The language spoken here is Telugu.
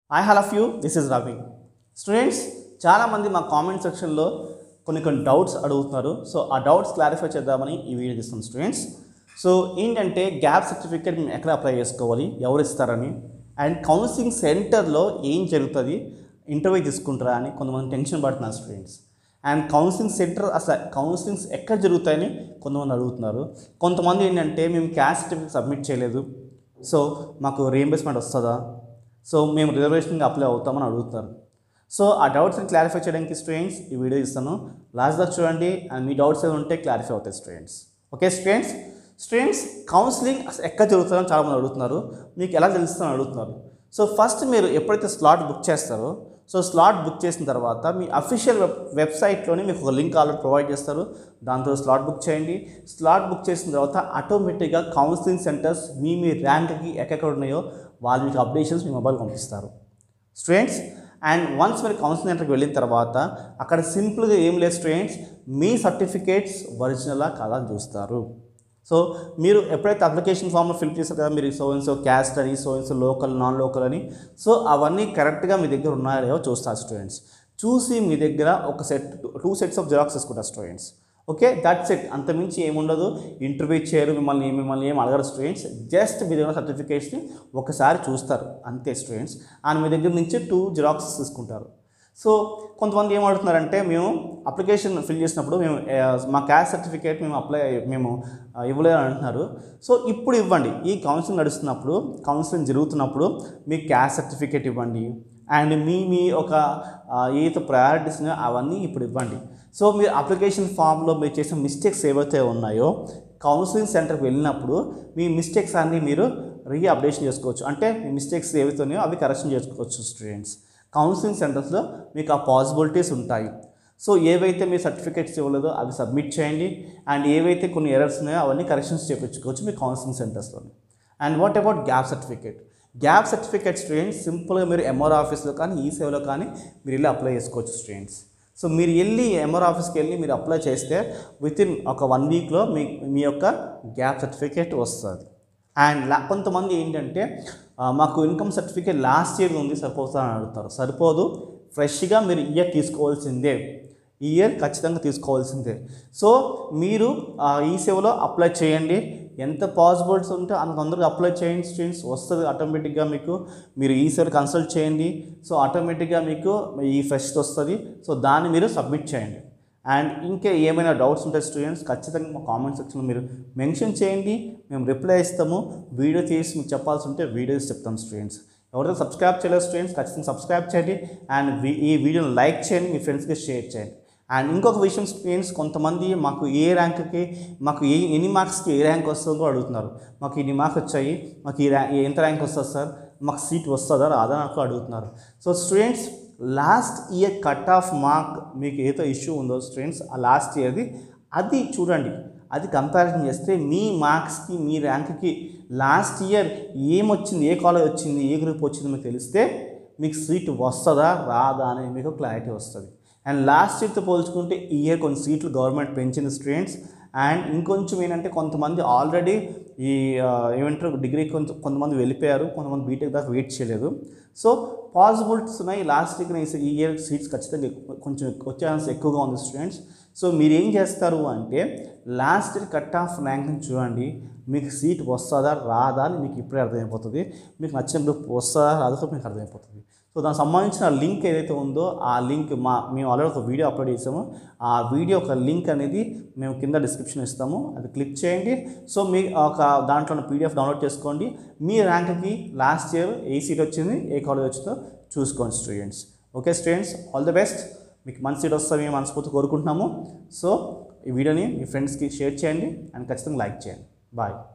I all of you this is Ravi students చాలామంది మా కామెంట్ సెక్షన్లో కొన్ని కొన్ని డౌట్స్ అడుగుతున్నారు సో ఆ డౌట్స్ క్లారిఫై చేద్దామని ఈ వీడియో తీస్తాం స్టూడెంట్స్ సో ఏంటంటే గ్యాప్ సర్టిఫికేట్ మేము ఎక్కడ అప్లై చేసుకోవాలి ఎవరు ఇస్తారని అండ్ కౌన్సిలింగ్ సెంటర్లో ఏం జరుగుతుంది ఇంటర్వ్యూ తీసుకుంటారా అని కొంతమంది టెన్షన్ పడుతున్నారు స్టూడెంట్స్ అండ్ కౌన్సిలింగ్ సెంటర్ అసలు కౌన్సిలింగ్స్ ఎక్కడ జరుగుతాయని కొంతమంది అడుగుతున్నారు కొంతమంది ఏంటంటే మేము క్యాస్ట్ సర్టిఫికేట్ సబ్మిట్ చేయలేదు సో మాకు రీఎంబర్స్మెంట్ వస్తుందా సో మేము రిజర్వేషన్గా అప్లై అవుతామని అడుగుతారు సో ఆ డౌట్స్ని క్లారిఫై చేయడానికి స్టూడెంట్స్ ఈ వీడియో ఇస్తాను లాస్ట్ దాకా చూడండి అండ్ మీ డౌట్స్ ఏమైనా ఉంటే క్లారిఫై అవుతాయి students okay students students counselling అసలు ఎక్కడ జరుగుతుందని చాలామంది అడుగుతున్నారు మీకు ఎలా తెలుస్తుందని అడుగుతున్నారు సో ఫస్ట్ మీరు ఎప్పుడైతే స్లాట్ బుక్ చేస్తారో సో స్లాట్ బుక్ చేసిన తర్వాత మీ అఫీషియల్ వెబ్ వెబ్సైట్లోనే మీకు ఒక లింక్ ఆల్రెడీ ప్రొవైడ్ చేస్తారు దాంతో స్లాట్ బుక్ చేయండి స్లాట్ బుక్ చేసిన తర్వాత ఆటోమేటిక్గా కౌన్సిలింగ్ సెంటర్స్ మీ మీ ర్యాంక్కి ఎక్కడెక్కడ ఉన్నాయో వాళ్ళు మీకు అప్డేషన్స్ మీ మొబైల్ పంపిస్తారు స్టూడెంట్స్ అండ్ వన్స్ మీరు కౌన్సిలింగ్ సెంటర్కి వెళ్ళిన తర్వాత అక్కడ సింపుల్గా ఏం లేదు స్టూడెంట్స్ మీ సర్టిఫికేట్స్ ఒరిజినలా కాదా అని చూస్తారు సో మీరు ఎప్పుడైతే అప్లికేషన్ ఫామ్లో ఫిల్ చేస్తారు కదా మీరు సో సో క్యాస్ట్ అని so so local non local అని సో అవన్నీ కరెక్ట్గా మీ దగ్గర ఉన్నాయో చూస్తారు స్టూడెంట్స్ చూసి మీ దగ్గర ఒక set two sets of xerox తీసుకుంటారు స్టూడెంట్స్ ఓకే దట్ సెట్ అంతమించి ఏముండదు ఇంటర్వ్యూ చేయరు మిమ్మల్ని మిమ్మల్ని ఏం అడగరు స్టూడెంట్స్ జస్ట్ మీ దగ్గర సర్టిఫికేట్స్ని ఒకసారి చూస్తారు అంతే స్టూడెంట్స్ అండ్ మీ దగ్గర నుంచి టూ జిరాక్స్ తీసుకుంటారు సో కొంతమంది ఏం అడుగుతున్నారంటే మేము అప్లికేషన్ ఫిల్ చేసినప్పుడు మేము ఆ, మా క్యాస్ట్ సర్టిఫికేట్ మేము అప్లై మేము ఆ, ఇవ్వలేదు అని అంటున్నారు సో ఇప్పుడు ఇవ్వండి ఈ కౌన్సిలింగ్ నడుస్తున్నప్పుడు కౌన్సిలింగ్ జరుగుతున్నప్పుడు మీ క్యాస్ట్ సర్టిఫికేట్ ఇవ్వండి అండ్ మీ మీ ఒక ఆ, ఏదైతే ప్రయారిటీస్ ఉన్నాయో అవన్నీ ఇప్పుడు ఇవ్వండి సో మీరు అప్లికేషన్ ఫామ్లో మీరు చేసిన మిస్టేక్స్ ఏవైతే ఉన్నాయో కౌన్సిలింగ్ సెంటర్కి వెళ్ళినప్పుడు మీ మిస్టేక్స్ అన్నీ మీరు రీ అప్డేషన్ చేసుకోవచ్చు అంటే మీ మిస్టేక్స్ ఏవైతే ఉన్నాయో అవి కరెక్షన్ చేసుకోవచ్చు స్టూడెంట్స్ కౌన్సిలింగ్ సెంటర్స్లో మీకు ఆ పాసిబిలిటీస్ ఉంటాయి సో ఏవైతే మీ సర్టిఫికేట్స్ ఇవ్వలేదో అవి సబ్మిట్ చేయండి అండ్ ఏవైతే కొన్ని ఎర్రర్స్ ఉన్నాయో అవన్నీ కరెక్షన్స్ చేయించుకోవచ్చు మీ కౌన్సిలింగ్ సెంటర్స్లో and what about gap certificate gap certificate students సింపుల్గా మీరు ఎంఆర్ ఆఫీస్లో కానీ ఈ సేవలో కానీ మీరు వెళ్ళి అప్లై చేసుకోవచ్చు స్టూడెంట్స్ సో మీరు వెళ్ళి ఎంఆర్ ఆఫీస్కి వెళ్ళి మీరు అప్లై చేస్తే విత్ ఇన్ ఒక వన్ వీక్లో మీ మీ యొక్క గ్యాప్ సర్టిఫికేట్ వస్తుంది అండ్ లా కొంతమంది ఏంటంటే ఆ, మాకు ఇన్కమ్ సర్టిఫికేట్ లాస్ట్ ఇయర్ ఉంది సరిపోతుందా అని అడుగుతారు సరిపోదు ఫ్రెష్గా మీరు ఇయర్ తీసుకోవాల్సిందే ఈ ఇయర్ ఖచ్చితంగా తీసుకోవాల్సిందే సో మీరు ఆ, ఈ సేవలో అప్లై చేయండి ఎంత పాసిబిలిటీస్ ఉంటే అంత తొందరగా అప్లై చేయండి స్టూడెంట్స్ వస్తుంది ఆటోమేటిక్గా మీకు మీరు ఈ సేవ కన్సల్ట్ చేయండి సో ఆటోమేటిక్గా మీకు ఈ ఫ్రెష్ వస్తుంది సో దాన్ని మీరు సబ్మిట్ చేయండి అండ్ ఇంకా ఏమైనా డౌట్స్ ఉంటే స్టూడెంట్స్ ఖచ్చితంగా మా కామెంట్ సెక్షన్లో మీరు మెన్షన్ చేయండి మేము రిప్లై ఇస్తాము వీడియో చేసి మీకు చెప్పాల్సి ఉంటే వీడియోస్ చెప్తాం స్టూడెంట్స్ ఎవరైతే సబ్స్క్రైబ్ చేయలేదు స్టూడెంట్స్ ఖచ్చితంగా సబ్స్క్రైబ్ చేయండి అండ్ వి- ఈ వీడియోని లైక్ చేయండి మీ ఫ్రెండ్స్కి షేర్ చేయండి అండ్ ఇంకొక విషయం స్టూడెంట్స్ కొంతమంది మాకు ఏ ర్యాంక్కి మాకు ఏ ఎన్ని మార్క్స్కి ఏ ర్యాంక్ వస్తుందో అడుగుతున్నారు మాకు ఇన్ని మార్క్స్ వచ్చాయి మాకు ఈ ర్యాంక్ ఎంత ర్యాంక్ వస్తుంది సార్ మాకు సీట్ వస్తుందా రాదా నాకు అడుగుతున్నారు so students last year cut off mark మీకు ఏదో ఇష్యూ ఉందో స్టూడెంట్స్ ఆ లాస్ట్ ఇయర్ది అది చూడండి అది కంపారిజన్ చేస్తే మీ మార్క్స్కి మీ ర్యాంక్కి లాస్ట్ ఇయర్ ఏమొచ్చింది ఏ కాలేజ్ వచ్చింది ఏ గ్రూప్ వచ్చింది మీకు తెలిస్తే మీకు సీట్ వస్తుందా రాదా అనేది మీకు క్లారిటీ వస్తుంది అండ్ లాస్ట్ ఇయర్తో పోల్చుకుంటే ఈ ఇయర్ కొన్ని సీట్లు గవర్నమెంట్ పెంచింది స్టూడెంట్స్ అండ్ ఇంకొంచెం ఏంటంటే కొంతమంది ఆల్రెడీ ఈ ఆ, ఏమంటారు డిగ్రీ కొంత కొంతమంది వెళ్ళిపోయారు కొంతమంది బీటెక్ దాకా వెయిట్ చేయలేదు సో పాసిబిలిటీస్ ఉన్నాయి లాస్ట్ ఇయర్ ఈ ఇయర్ సీట్స్ ఖచ్చితంగా ఎక్కువ- కొంచెం ఎక్కువ వచ్చే ఛాన్స్ ఎక్కువగా ఉంది స్టూడెంట్స్ సో మీరు ఏం చేస్తారు అంటే లాస్ట్ ఇయర్ కట్ ఆఫ్ ర్యాంక్ని చూడండి మీకు సీట్ వస్తుందా రాదా అని మీకు ఇప్పుడే అర్థమైపోతుంది మీకు నచ్చిన గ్రూప్ వస్తుందా రాదో మీకు అర్థమైపోతుంది సో దానికి సంబంధించిన లింక్ ఏదైతే ఉందో ఆ లింక్ మా మేము ఆల్రెడీ ఒక వీడియో అప్లోడ్ చేసాము ఆ వీడియో ఒక లింక్ అనేది మేము కింద డిస్క్రిప్షన్ ఇస్తాము అది క్లిక్ చేయండి సో మీ ఒక దాంట్లో పీడిఎఫ్ డౌన్లోడ్ చేసుకోండి మీ ర్యాంక్కి లాస్ట్ ఇయర్ ఏ సీట్ వచ్చింది ఏ కాలేజ్ వచ్చిందో చూసుకోండి students okay students all the best మీకు మంచి సీట్ వస్తే మేము మనస్ఫూర్తి కోరుకుంటున్నాము సో ఈ వీడియోని మీ ఫ్రెండ్స్కి షేర్ చేయండి అండ్ ఖచ్చితంగా లైక్ చేయండి బాయ్